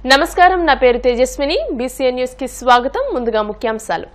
నమస్కారం నా పేరు తేజస్విని బీసీఎన్ న్యూస్ కి స్వాగతం ముందుగా ముఖ్యాంశాలు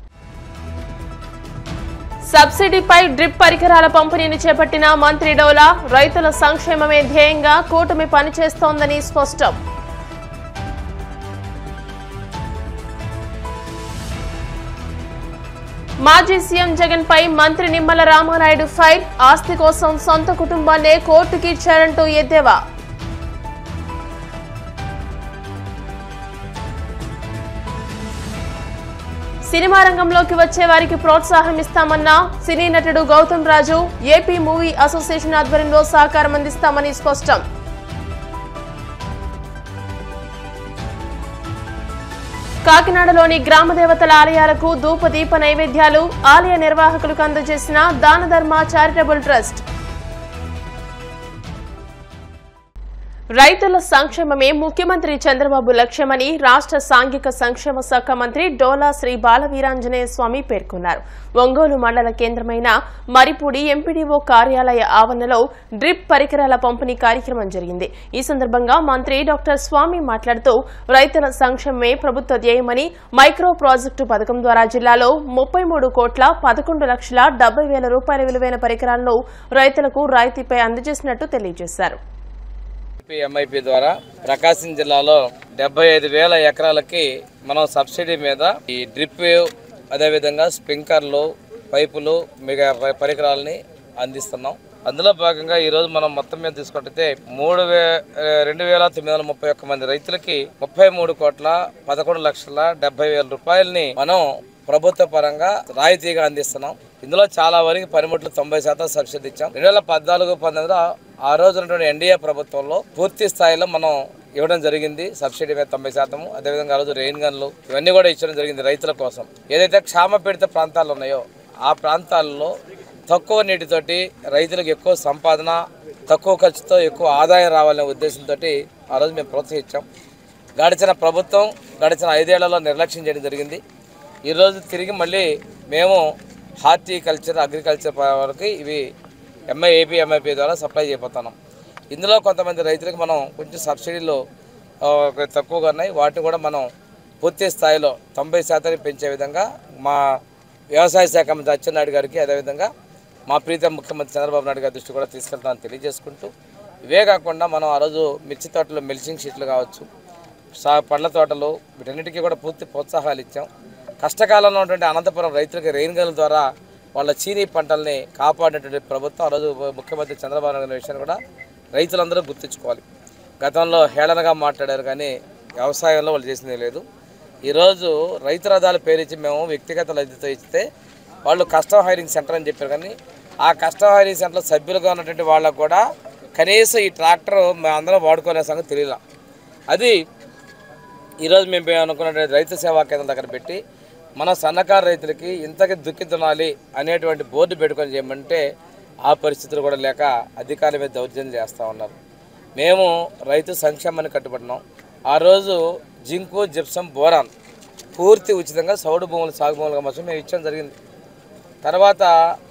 సబ్సిడీపై డ్రిప్ పరికరాల పంపిణీని చేపట్టిన మంత్రి డోలా రైతుల సంక్షేమమే ధ్యేయంగా కూటమి పనిచేస్తోందని స్పష్టం మాజీ సీఎం జగన్ పై మంత్రి నిమ్మల రామానాయుడు ఫైర్ ఆస్తి కోసం సొంత కుటుంబాన్నే కోర్టుకి ఇచ్చారంటూ ఎద్దేవా సినిమా రంగంలోకి వచ్చే వారికి ప్రోత్సాహం ఇస్తామన్న సినీ నటుడు Gautam Raju AP movie association ఆధ్వర్యంలో సహకారం అందిస్తామని స్పష్టం కాకినాడలోని గ్రామ దేవతల ఆలయాలకు ధూప దీప నైవేద్యాలు ఆలయ నిర్వాహకులకు అందజేసిన దాన ధర్మ చారిటబుల్ ట్రస్ట్ రైతుల సంక్షేమమే ముఖ్యమంత్రి చంద్రబాబు లక్ష్యమని రాష్ట్ర సాంఘిక సంక్షేమ శాఖ మంత్రి డోలా శ్రీ బాలవీరాంజనేయ స్వామి పేర్కొన్నారు ఒంగోలు మండల కేంద్రమైన మరిపూడి ఎంపీడీఓ కార్యాలయ ఆవరణలో డ్రిప్ పరికరాల పంపిణీ కార్యక్రమం జరిగింది ఈ సందర్భంగా మంత్రి డాక్టర్ స్వామి మాట్లాడుతూ రైతుల సంక్షేమమే ప్రభుత్వ ధ్యేయమని మైక్రో ప్రాజెక్టు పథకం ద్వారా జిల్లాలో ముప్పై మూడు కోట్ల పదకొండు లక్షల డెబ్బై వేల రూపాయల విలువైన పరికరాలను రైతులకు రాయితీపై అందజేసినట్టు తెలియజేశారు ఎంఐపి ద్వారా ప్రకాశం జిల్లాలో డెబ్బై ఐదు వేల ఎకరాలకి మనం సబ్సిడీ మీద ఈ డ్రిప్ అదేవిధంగా స్ప్రింకర్లు పైపులు మిగతా ప- పరికరాలని అందిస్తున్నాం అందులో భాగంగా ఈ రోజు మనం మొత్తం మీద తీసుకుంటే మూడు వే రెండు వేల తొమ్మిది వందల ముప్పై ఒక్క మంది రైతులకి ముప్పై మూడు కోట్ల పదకొండు లక్షల డెబ్బై వేల రూపాయలని మనం ప్రభుత్వ పరంగా రాయితీగా అందిస్తున్నాం ఇందులో చాలా వరకు పనిముట్లు తొంభై శాతం సబ్సిడీ ఇచ్చాం రెండు వేల పద్నాలుగు పంతొమ్మిదిలో ఆ రోజు ఉన్నటువంటి ఎన్డీఏ ప్రభుత్వంలో పూర్తి స్థాయిలో మనం ఇవ్వడం జరిగింది సబ్సిడీ మీద తొంభై శాతం అదేవిధంగా ఆ రోజు రెయిన్ గన్లు ఇవన్నీ కూడా ఇచ్చడం జరిగింది రైతుల కోసం ఏదైతే క్షామ పీడిత ప్రాంతాలు ఉన్నాయో ఆ ప్రాంతాల్లో తక్కువ నీటితోటి రైతులకు ఎక్కువ సంపాదన తక్కువ ఖర్చుతో ఎక్కువ ఆదాయం రావాలనే ఉద్దేశంతో ఆ రోజు మేము ప్రోత్సహించాం గడిచిన ప్రభుత్వం గడిచిన ఐదేళ్లలో నిర్లక్ష్యం చేయడం జరిగింది ఈరోజు తిరిగి మళ్ళీ మేము హార్టికల్చర్ అగ్రికల్చర్ వరకు ఇవి ఎంఐ ఏపీ ఎంఐపీ ద్వారా సప్లై చేయబోతున్నాం ఇందులో కొంతమంది రైతులకు మనం కొంచెం సబ్సిడీలు ఆ, తక్కువగా ఉన్నాయి వాటిని కూడా మనం పూర్తి స్థాయిలో తొంభై శాతానికి పెంచే విధంగా మా వ్యవసాయ శాఖ మంత్రి అచ్చెన్నాయుడు గారికి అదేవిధంగా మా ప్రీతం ముఖ్యమంత్రి చంద్రబాబు నాయుడు గారి దృష్టి కూడా తీసుకెళ్తామని తెలియజేసుకుంటూ ఇవే కాకుండా మనం ఆ రోజు మిర్చి తోటలో మెల్చింగ్ షీట్లు కావచ్చు సా పండ్ల తోటలు వీటన్నిటికీ కూడా పూర్తి ప్రోత్సాహాలు ఇచ్చాం కష్టకాలంలో ఉన్నటువంటి అనంతపురం రైతులకి రెయిన్ గన్ల ద్వారా వాళ్ళ చీనీ పంటల్ని కాపాడినటువంటి ప్రభుత్వం ఆ రోజు ముఖ్యమంత్రి చంద్రబాబు నాయుడు గారి విషయాన్ని కూడా రైతులందరూ గుర్తుంచుకోవాలి గతంలో హేళనగా మాట్లాడారు కానీ వ్యవసాయంలో వాళ్ళు చేసింది లేదు ఈరోజు రైతు రథాల పేరు ఇచ్చి మేము వ్యక్తిగత లబ్ధితో ఇస్తే వాళ్ళు కస్టమ్ హైరింగ్ సెంటర్ అని చెప్పారు కానీ ఆ కస్టమ్ హైరింగ్ సెంటర్ సభ్యులుగా ఉన్నటువంటి వాళ్ళకు కూడా కనీసం ఈ ట్రాక్టర్ మేము అందరం వాడుకునే సంగతి తెలియలా అది ఈరోజు మేము అనుకున్నటువంటి రైతు సేవా కేంద్రం దగ్గర పెట్టి మన సన్నకారు రైతులకి ఇంతకి దుక్కి దున్నాలి అనేటువంటి బోర్డు పెట్టుకొని చేయమంటే ఆ పరిస్థితులు కూడా లేక అధికారుల మీద దౌర్జన్యం చేస్తూ ఉన్నారు మేము రైతు సంక్షేమాన్ని కట్టుబడినాం ఆ రోజు జింకు జిప్సం బోరాన్ పూర్తి ఉచితంగా సౌడు భూములు సాగు భూములుగా మొత్తం మేము ఇచ్చడం జరిగింది తర్వాత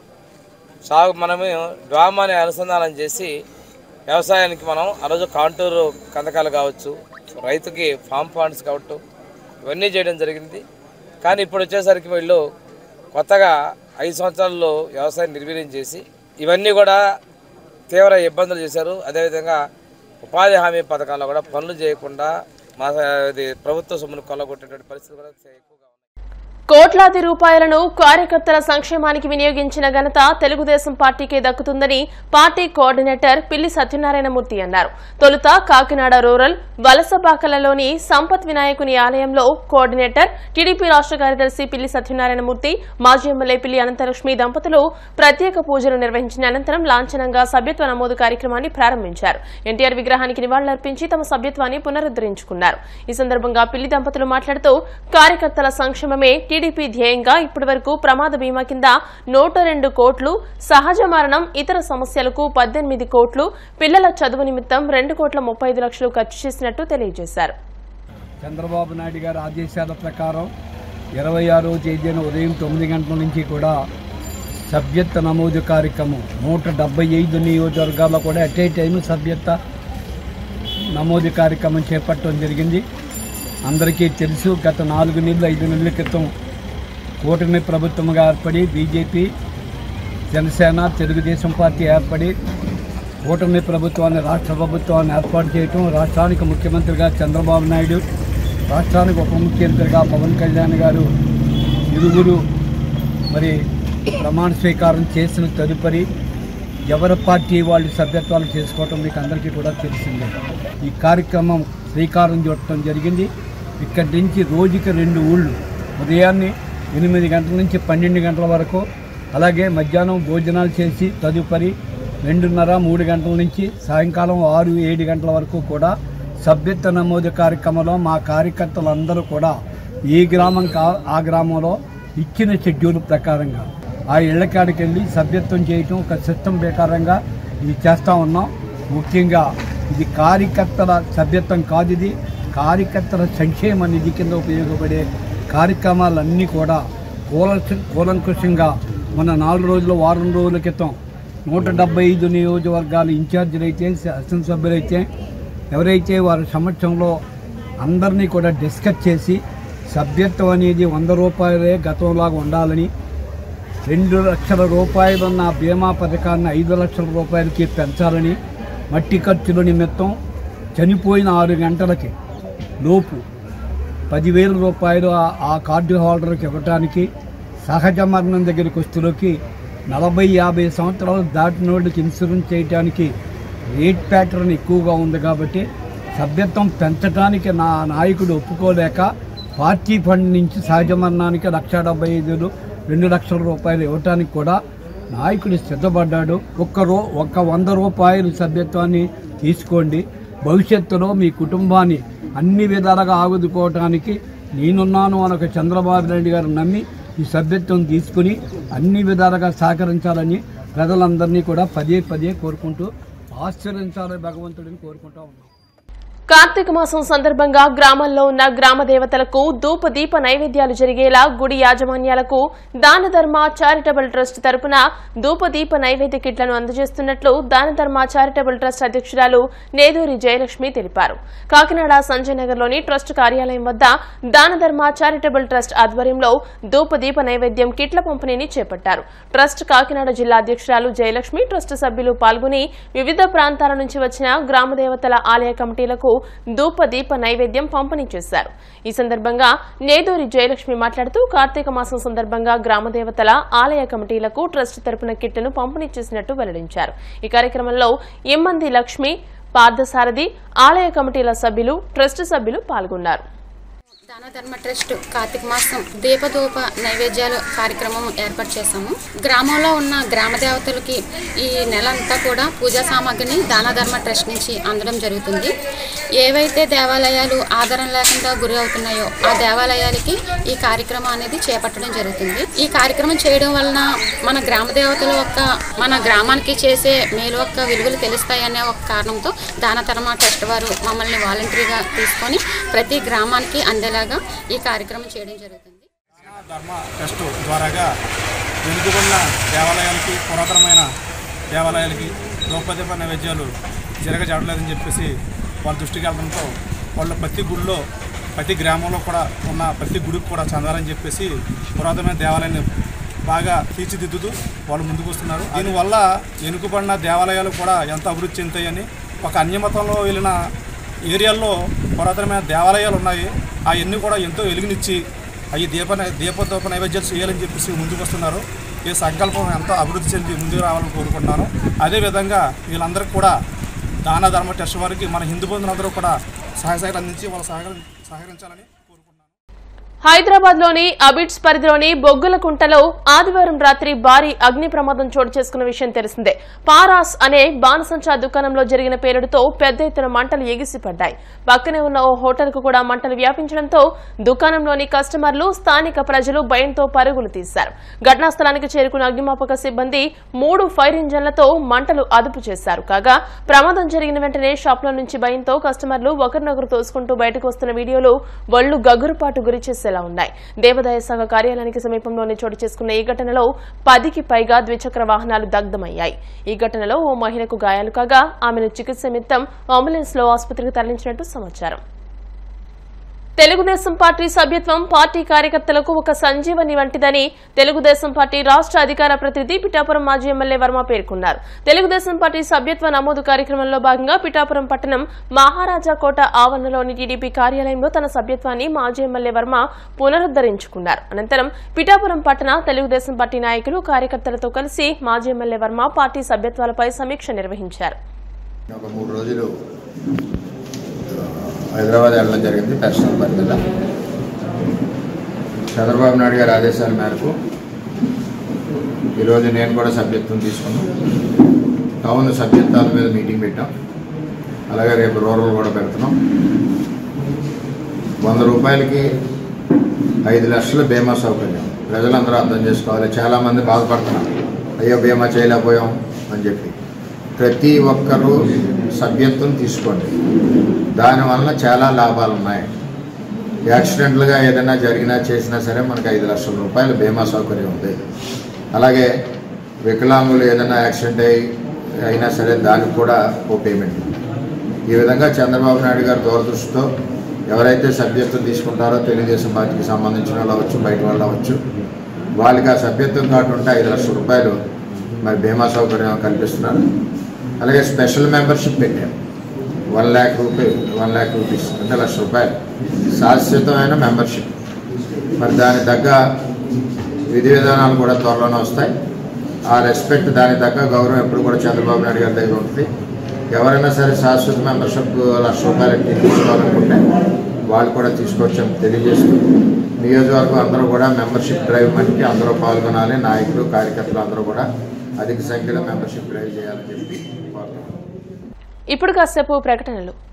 సాగు మనము డ్రామాని అనుసంధానం చేసి వ్యవసాయానికి మనం ఆ రోజు కాంటూరు కందకాలు కావచ్చు రైతుకి ఫామ్ ఫండ్స్ కావచ్చు ఇవన్నీ చేయడం జరిగింది కానీ ఇప్పుడు వచ్చేసరికి వీళ్ళు కొత్తగా ఐదు సంవత్సరాల్లో వ్యవసాయం నిర్వీర్యం చేసి ఇవన్నీ కూడా తీవ్ర ఇబ్బందులు చేశారు అదేవిధంగా ఉపాధి హామీ పథకాల్లో కూడా పనులు చేయకుండా మా ఇది ప్రభుత్వ సొమ్మును కొల్లగొట్టేటువంటి పరిస్థితులు కూడా ఎక్కువగా ఉన్నాయి కోట్లాది రూపాయలను కార్యకర్తల సంక్షేమానికి వినియోగించిన ఘనత తెలుగుదేశం పార్టీకే దక్కుతుందని పార్టీ కోఆర్డినేటర్ పిల్లి సత్యనారాయణమూర్తి అన్నారు తొలుత కాకినాడ రూరల్ వలసపాకలలోని సంపత్ వినాయకుని ఆలయంలో కోఆర్డినేటర్ టీడీపీ రాష్ట్ర కార్యదర్శి పిల్లి సత్యనారాయణమూర్తి మాజీ ఎమ్మెల్యే పిల్లి అనంతలక్ష్మి దంపతులు ప్రత్యేక పూజలు నిర్వహించిన అనంతరం లాంఛనంగా సభ్యత్వ నమోదు కార్యక్రమాన్ని ప్రారంభించారు ఎన్టీఆర్ విగ్రహానికి నివాళులర్పించి తమ సభ్యత్వాన్ని పునరుద్దరించుకున్నారు ఈ సందర్భంగా పిల్లి దంపతులు మాట్లాడుతూ కార్యకర్తల సంక్షేమమే టీడీపీ ధ్యేయంగా ఇప్పటివరకు ప్రమాద బీమా కింద నూట రెండు కోట్లు సహజ మరణం ఇతర సమస్యలకు పద్దెనిమిది కోట్లు పిల్లల చదువు నిమిత్తం రెండు కోట్ల ముప్పై ఐదు లక్షలు ఖర్చు చేసినట్టు తెలియజేశారు చంద్రబాబు నాయుడు గారి ఆదేశాల ప్రకారం ఇరవై ఆరో తేదీన ఉదయం తొమ్మిది గంటల నుంచి కూడా సభ్యత్వ నమోదు కార్యక్రమం నూట డెబ్బై ఐదు నియోజకవర్గాల్లో కూడా అట్ ఏ టైం సభ్యత్వ నమోదు కార్యక్రమం చేపట్టడం జరిగింది అందరికీ తెలుసు గత నాలుగు నెలలు ఐదు నెలల క్రితం కూటమి ప్రభుత్వంగా ఏర్పడి బీజేపీ జనసేన తెలుగుదేశం పార్టీ ఏర్పడి కూటమి ప్రభుత్వాన్ని రాష్ట్ర ప్రభుత్వాన్ని ఏర్పాటు చేయటం రాష్ట్రానికి ముఖ్యమంత్రిగా చంద్రబాబు నాయుడు రాష్ట్రానికి ఉప ముఖ్యమంత్రిగా పవన్ కళ్యాణ్ గారు ఇరువురు మరి ప్రమాణ స్వీకారం చేసిన తదుపరి ఎవరి పార్టీ వాళ్ళు సభ్యత్వాలు చేసుకోవటం మీకు అందరికీ కూడా తెలిసిందే ఈ కార్యక్రమం శ్రీకారం చుట్టడం జరిగింది ఇక్కడి నుంచి రోజుకి రెండు ఊళ్ళు ఉదయాన్నే ఎనిమిది గంటల నుంచి పన్నెండు గంటల వరకు అలాగే మధ్యాహ్నం భోజనాలు చేసి తదుపరి రెండున్నర మూడు గంటల నుంచి సాయంకాలం ఆరు ఏడు గంటల వరకు కూడా సభ్యత్వ నమోదు కార్యక్రమంలో మా కార్యకర్తలు అందరూ కూడా ఏ గ్రామం కా ఆ గ్రామంలో ఇచ్చిన షెడ్యూల్ ప్రకారంగా ఆ ఇళ్లకాడికి వెళ్ళి సభ్యత్వం చేయటం ఒక సిస్టమ్ ప్రకారంగా ఇది చేస్తూ ఉన్నాం ముఖ్యంగా ఇది కార్యకర్తల సభ్యత్వం కాదు ఇది కార్యకర్తల సంక్షేమ నిధి కింద ఉపయోగపడే కార్యక్రమాలన్నీ కూడా కూల కూలంకుషంగా మన నాలుగు రోజులు వారం రోజుల క్రితం నూట డెబ్బై ఐదు నియోజకవర్గాల ఇన్ఛార్జీలు అయితే శాసనసభ్యులైతే ఎవరైతే వారి సమక్షంలో అందరినీ కూడా డిస్కస్ చేసి సభ్యత్వం అనేది వంద రూపాయలే గతంలాగా ఉండాలని రెండు లక్షల రూపాయలున్న బీమా పథకాన్ని ఐదు లక్షల రూపాయలకి పెంచాలని మట్టి ఖర్చుల నిమిత్తం చనిపోయిన ఆరు గంటలకి లోపు పదివేల రూపాయలు ఆ- ఆ కార్డు హోల్డర్కి ఇవ్వటానికి సహజ మరణం దగ్గరికి వస్తులోకి నలభై యాభై సంవత్సరాలు దాటిన వాళ్ళకి ఇన్సూరెన్స్ చేయడానికి రేట్ ప్యాటర్న్ ఎక్కువగా ఉంది కాబట్టి సభ్యత్వం పెంచడానికి నా నాయకుడు ఒప్పుకోలేక పార్టీ ఫండ్ నుంచి సహజ మరణానికి లక్ష డెబ్బై ఐదు రెండు లక్షల రూపాయలు ఇవ్వటానికి కూడా నాయకుడు సిద్ధపడ్డాడు ఒక్క రూ ఒక్క వంద రూపాయలు సభ్యత్వాన్ని తీసుకోండి భవిష్యత్తులో మీ కుటుంబాన్ని అన్ని విధాలుగా ఆగుదుకోవటానికి నేనున్నాను అని ఒక చంద్రబాబు నాయుడు గారు నమ్మి ఈ సభ్యత్వం తీసుకుని అన్ని విధాలుగా సహకరించాలని ప్రజలందరినీ కూడా పదే పదే కోరుకుంటూ ఆశ్చర్యించాలని భగవంతుడిని కోరుకుంటా ఉన్నాం కార్తీక మాసం సందర్భంగా గ్రామాల్లో ఉన్న గ్రామ దేవతలకు ధూప దీప నైవేద్యాలు జరిగేలా గుడి యాజమాన్యాలకు దాన ధర్మ చారిటబుల్ ట్రస్ట్ తరపున ధూప దీప నైవేద్య కిట్లను అందజేస్తున్నట్లు దాన ధర్మ చారిటబుల్ ట్రస్ట్ అధ్యక్షురాలు నేదూరి జయలక్ష్మి తెలిపారు కాకినాడ సంజయ్ నగర్లోని ట్రస్ట్ కార్యాలయం వద్ద దాన ధర్మ చారిటబుల్ ట్రస్ట్ ఆధ్వర్యంలో ధూప దీప నైవేద్యం కిట్ల పంపిణీని చేపట్టారు ట్రస్ట్ కాకినాడ జిల్లా అధ్యక్షురాలు జయలక్ష్మి ట్రస్ట్ సభ్యులు పాల్గొని వివిధ ప్రాంతాల నుంచి వచ్చిన గ్రామ దేవతల ఆలయ కమిటీలకు ధూప దీప నైవేద్యం పంపిణీ చేశారు ఈ సందర్భంగా నేదూరి జయలక్ష్మి మాట్లాడుతూ కార్తీక మాసం సందర్భంగా గ్రామ దేవతల ఆలయ కమిటీలకు ట్రస్ట్ తరపున కిట్లను పంపిణీ చేసినట్టు వెల్లడించారు ఈ కార్యక్రమంలో ఇమ్మంది లక్ష్మి పార్థసారథి ఆలయ కమిటీల సభ్యులు ట్రస్ట్ సభ్యులు పాల్గొన్నారు దాన ధర్మ ట్రస్ట్ కార్తీక మాసం దీపధూప నైవేద్యాలు కార్యక్రమం ఏర్పాటు చేశాము గ్రామంలో ఉన్న గ్రామ దేవతలకి ఈ నెల అంతా కూడా పూజా సామాగ్రిని దాన ధర్మ ట్రస్ట్ నుంచి అందడం జరుగుతుంది ఏవైతే దేవాలయాలు ఆధారం లేకుండా గురి అవుతున్నాయో ఆ దేవాలయాలకి ఈ కార్యక్రమం అనేది చేపట్టడం జరుగుతుంది ఈ కార్యక్రమం చేయడం వలన మన గ్రామ దేవతల యొక్క మన గ్రామానికి చేసే మేలు యొక్క విలువలు తెలుస్తాయనే ఒక కారణంతో దాన ధర్మ ట్రస్ట్ వారు మమ్మల్ని వాలంటరీగా తీసుకొని ప్రతి గ్రామానికి అందేలాగా ఈ కార్యక్రమం చేయడం జరుగుతుంది ధర్మ ట్రస్ట్ ద్వారాగా వెనుకబడిన దేవాలయాలకి పురాతనమైన దేవాలయాలకి ద్రౌపదీప నైవేద్యాలు జరగజాడలేదని చెప్పేసి వాళ్ళ దృష్టికి వెళ్ళడంతో వాళ్ళ ప్రతి గుడిలో ప్రతి గ్రామంలో కూడా ఉన్న ప్రతి గుడికి కూడా చెందాలని చెప్పేసి పురాతనమైన దేవాలయాన్ని బాగా తీర్చిదిద్దుతూ వాళ్ళు ముందుకు వస్తున్నారు దీనివల్ల వెనుకబడిన దేవాలయాలు కూడా ఎంత అభివృద్ధి చెందుతాయని ఒక అన్యమతంలో వెళ్ళిన ఏరియాల్లో పురాతనమైన దేవాలయాలు ఉన్నాయి అవన్నీ కూడా ఎంతో వెలుగునిచ్చి అవి దీప దీపదీప నైవేద్యాలు చేయాలని చెప్పేసి ముందుకు వస్తున్నారు ఈ సంకల్పం ఎంతో అభివృద్ధి చెంది ముందుకు రావాలని కోరుకుంటున్నాను అదేవిధంగా వీళ్ళందరికీ కూడా దాన ధర్మ టెస్ట్ వారికి మన హిందూ బంధువులందరూ కూడా సహాయ సహకారం అందించి వాళ్ళు సహకరి సహకరించాలని కోరుకుంటున్నాను హైదరాబాద్ లోని అబిడ్స్ పరిధిలోని బొగ్గులకుంటలో ఆదివారం రాత్రి భారీ అగ్ని ప్రమాదం చోటు చేసుకున్న విషయం తెలిసిందే పారాస్ అనే బాణసంచా దుకాణంలో జరిగిన పేలుడుతో పెద్ద ఎత్తున మంటలు ఎగిసిపడ్డాయి పక్కనే ఉన్న ఓ హోటల్ కు కూడా మంటలు వ్యాపించడంతో దుకాణంలోని కస్టమర్లు స్థానిక ప్రజలు భయంతో పరుగులు తీశారు ఘటనా స్థలానికి చేరుకున్న అగ్నిమాపక సిబ్బంది మూడు ఫైర్ ఇంజన్లతో మంటలు అదుపు చేశారు కాగా ప్రమాదం జరిగిన వెంటనే షాప్లో నుంచి భయంతో కస్టమర్లు ఒకరినొకరు తోసుకుంటూ బయటకు వస్తున్న వీడియోలు ఒళ్లు గగురుపాటు గురి చేశాయి చేసేలా ఉన్నాయి దేవాదాయ శాఖ కార్యాలయానికి సమీపంలోనే చోటు చేసుకున్న ఈ ఘటనలో పదికి పైగా ద్విచక్ర వాహనాలు దగ్ధమయ్యాయి ఈ ఘటనలో ఓ మహిళకు గాయాలు కాగా ఆమెను చికిత్స నిమిత్తం అంబులెన్స్ లో ఆసుపత్రికి తరలించినట్టు సమాచారం తెలుగుదేశం పార్టీ సభ్యత్వం పార్టీ కార్యకర్తలకు ఒక సంజీవని వంటిదని తెలుగుదేశం పార్టీ రాష్ట్ర అధికార ప్రతినిధి పిఠాపురం మాజీ ఎమ్మెల్యే వర్మ పేర్కొన్నారు తెలుగుదేశం పార్టీ సభ్యత్వ నమోదు కార్యక్రమంలో భాగంగా పిఠాపురం పట్టణం మహారాజా కోట ఆవరణలోని టీడీపీ కార్యాలయంలో తన సభ్యత్వాన్ని మాజీ ఎమ్మెల్యే వర్మ పునరుద్దరించుకున్నారు అనంతరం పిఠాపురం పట్టణ తెలుగుదేశం పార్టీ నాయకులు కార్యకర్తలతో కలిసి మాజీ ఎమ్మెల్యే వర్మ పార్టీ సభ్యత్వాలపై సమీక్ష నిర్వహించారు ఒక మూడు రోజులు హైదరాబాద్ వెళ్ళడం జరిగింది పర్సనల్ పని మీద చంద్రబాబు నాయుడు గారి ఆదేశాల మేరకు ఈరోజు నేను కూడా సభ్యత్వం తీసుకున్నాను టౌన్ సభ్యత్వాల మీద మీటింగ్ పెట్టాం అలాగే రేపు రూరల్ కూడా పెడుతున్నాం వంద రూపాయలకి ఐదు లక్షల బీమా సౌకర్యం ప్రజలందరూ అర్థం చేసుకోవాలి చాలామంది బాధపడుతున్నారు అయ్యో బీమా చేయలేకపోయాం అని చెప్పి ప్రతి ఒక్కరూ సభ్యత్వం తీసుకోండి దానివల్ల చాలా లాభాలు ఉన్నాయి యాక్సిడెంట్లుగా ఏదైనా జరిగినా చేసినా సరే మనకి ఐదు లక్షల రూపాయల బీమా సౌకర్యం ఉంది అలాగే వికలాంగులు ఏదైనా యాక్సిడెంట్ అయి అయినా సరే దానికి కూడా ఓ పేమెంట్ ఉంది. ఈ విధంగా చంద్రబాబు నాయుడు గారు దూరదృష్టితో ఎవరైతే సభ్యత్వం తీసుకుంటారో తెలుగుదేశం పార్టీకి సంబంధించిన వాళ్ళు అవ్వచ్చు బయట వాళ్ళు అవ్వచ్చు వాళ్ళకి ఆ సభ్యత్వం కార్డు ఉంటే ఐదు లక్షల రూపాయలు మరి బీమా సౌకర్యం కల్పిస్తున్నారు అలాగే స్పెషల్ మెంబర్షిప్ పెట్టాం one lakh rupee one lakh rupees అంటే లక్ష రూపాయలు శాశ్వతమైన మెంబర్షిప్ మరి దాని తగ్గ విధి విధానాలు కూడా త్వరలోనే వస్తాయి ఆ రెస్పెక్ట్ దానికి తగ్గ గౌరవం ఎప్పుడు కూడా చంద్రబాబు నాయుడు గారి దగ్గర ఉంటుంది ఎవరైనా సరే శాశ్వత మెంబర్షిప్ లక్ష రూపాయలకి తీసుకోవాలనుకుంటే వాళ్ళు కూడా తీసుకోవచ్చని తెలియజేస్తూ నియోజకవర్గం అందరూ కూడా మెంబర్షిప్ డ్రైవ్ మనకి అందరూ పాల్గొనాలి నాయకులు కార్యకర్తలు అందరూ కూడా అధిక సంఖ్యలో మెంబర్షిప్ డ్రైవ్ చేయాలని చెప్పి కోరుతున్నాను ఇప్పుడు కాసేపు ప్రకటనలు